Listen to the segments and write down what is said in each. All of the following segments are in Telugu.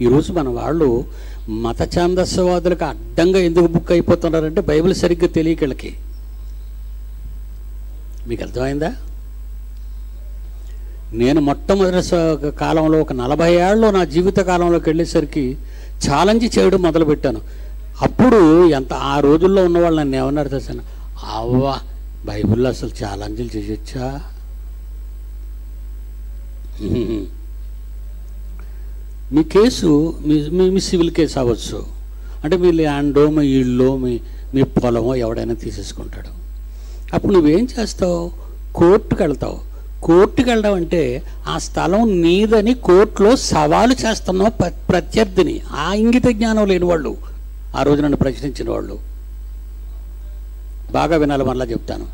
ఈరోజు మన వాళ్ళు మత ఛాందస్యవాదులకు అడ్డంగా ఎందుకు బుక్ అయిపోతున్నారంటే బైబిల్ సరిగ్గా తెలియక వీళ్ళకి మీకు అర్థమైందా నేను మొట్టమొదటి స- కాలంలో ఒక నలభై ఏళ్ళు నా జీవిత కాలంలోకి వెళ్ళేసరికి ఛాలెంజ్ చేయడం మొదలుపెట్టాను అప్పుడు ఎంత ఆ రోజుల్లో ఉన్న వాళ్ళు నన్ను ఏమన్నారు తెలుసా అవ్వా బైబిల్లో అసలు ఛాలెంజ్లు చేయొచ్చా హ్మ్. మీ కేసు మీ మీ మీ సివిల్ కేసు అవ్వచ్చు అంటే మీ ల్యాండో మీ ఇల్లు మీ మీ పొలమో ఎవడైనా తీసేసుకుంటాడు అప్పుడు నువ్వేం చేస్తావు కోర్టుకు వెళ్తావు కోర్టుకు వెళ్ళడం అంటే ఆ స్థలం నీదని కోర్టులో సవాలు చేస్తున్నావు ప్ర- ప్రత్యర్థిని ఆ ఇంగిత జ్ఞానం లేని వాళ్ళు ఆ రోజు నన్ను ప్రశ్నించిన వాళ్ళు బాగా వినాలి మళ్ళా చెప్తాను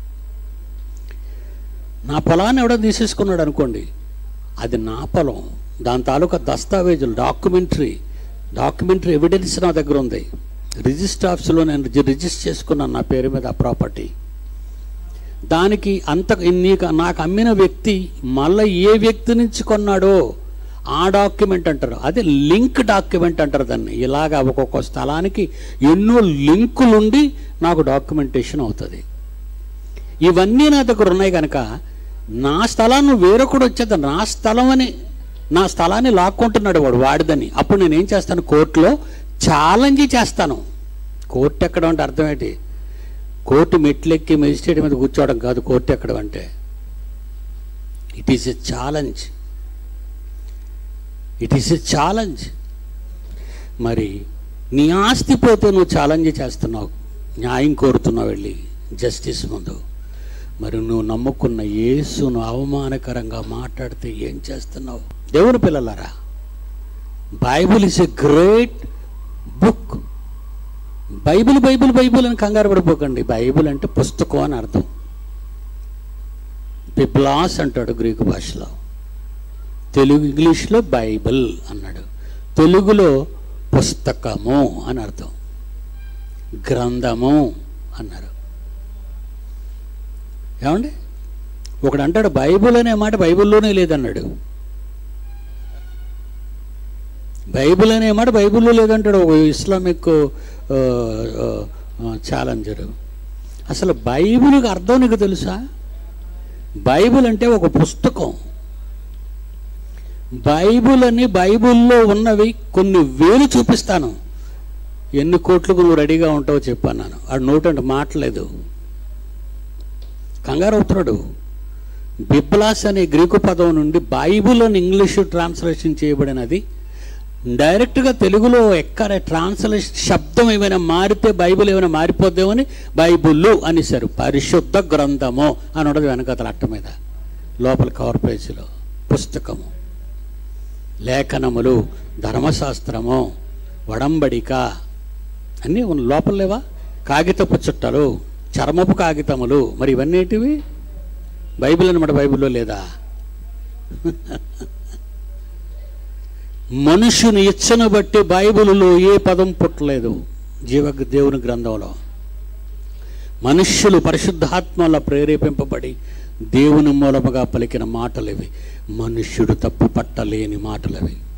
నా పొలాన్ని ఎవడో తీసేసుకున్నాడు అనుకోండి అది నా పొలం దాని తాలూకా దస్తావేజులు డాక్యుమెంటరీ డాక్యుమెంటరీ ఎవిడెన్స్ నా దగ్గర ఉంది రిజిస్టర్ ఆఫీస్లో నేను రిజి- రిజిస్టర్ చేసుకున్నాను నా పేరు మీద ఆ ప్రాపర్టీ దానికి అంత నీకు నాకు అమ్మిన వ్యక్తి మళ్ళీ ఏ వ్యక్తి నుంచి కొన్నాడో ఆ డాక్యుమెంట్ అంటారు అదే లింక్ డాక్యుమెంట్ అంటారు దాన్ని ఇలాగ ఒక్కొక్క స్థలానికి ఎన్నో లింకులుండి నాకు డాక్యుమెంటేషన్ అవుతుంది ఇవన్నీ నా దగ్గర ఉన్నాయి కనుక నా స్థలాన్ని వేరొకడు వచ్చేది నా స్థలం అని నా స్థలాన్ని లాక్కుంటున్నాడు వాడు వాడిదని అప్పుడు నేను ఏం చేస్తాను కోర్టులో ఛాలెంజ్ చేస్తాను కోర్టు ఎక్కడం అంటే అర్థం ఏంటి కోర్టు మెట్లెక్కి మెజిస్ట్రేట్ మీద కూర్చోవడం కాదు కోర్టు ఎక్కడం అంటే it is a challenge it is a challenge మరి నీ ఆస్తి పోతే నువ్వు ఛాలెంజ్ చేస్తున్నావు న్యాయం కోరుతున్నావు వెళ్ళి జస్టిస్ ముందు మరి నువ్వు నమ్ముకున్న యేసును అవమానకరంగా మాట్లాడితే ఏం చేస్తున్నావు దేవుని పిల్లలారా Bible is a great book Bible Bible Bible అని కంగారు పడిపోకండి బైబిల్ అంటే పుస్తకం అని అర్థం బిబ్లాస్ అంటాడు గ్రీకు భాషలో తెలుగు ఇంగ్లీష్లో బైబిల్ అన్నాడు తెలుగులో పుస్తకము అని అర్థం గ్రంథము అన్నారు ఏమండి ఒకడు అంటాడు బైబిల్ అనే మాట బైబిల్లోనే లేదన్నాడు బైబిల్ అనే మాట బైబిల్లో లేదంటాడు ఒక ఇస్లామిక్ ఆ, ఆ, ఆ, ఛాలెంజరు అసలు బైబిల్కి అర్థం నీకు తెలుసా బైబిల్ అంటే ఒక పుస్తకం బైబిల్ అని బైబిల్లో ఉన్నవి కొన్ని వేలు చూపిస్తాను ఎన్ని కోట్లకు నువ్వు రెడీగా ఉంటావో చెప్పాను నేను ఆడు నోటు అంటే మాటలేదు కంగారు అవుతున్నాడు బిబ్లాస్ అనే గ్రీకు పదం నుండి బైబిల్ అని ఇంగ్లీషు ట్రాన్స్లేషన్ చేయబడినది డైరెక్ట్గా తెలుగులో ఎక్కడ ట్రాన్స్లేషన్ శబ్దం ఏమైనా మారితే బైబిల్ ఏమైనా మారిపోద్దేమని బైబిల్ అనేసారు పరిశుద్ధ గ్రంథము అని ఉండదు వెనకతల అట్ట మీద లోపల కవర్ పేజీలో పుస్తకము లేఖనములు ధర్మశాస్త్రము వడంబడిక అన్నీ ఉన్న- లోపల లేవా కాగితపు చుట్టలు చర్మపు కాగితములు మరి ఇవన్నీ ఏంటివి బైబిల్ అనమాట బైబిల్లో లేదా మనుషుని ఇచ్చను బట్టి బైబిల్లో ఏ పదం పుట్టలేదు జీవ దేవుని గ్రంథంలో మనుష్యులు పరిశుద్ధాత్మల ప్రేరేపింపబడి దేవుని మూలముగా పలికిన మాటలు ఇవి మనుష్యుడు తప్పు పట్టలేని మాటలు అవి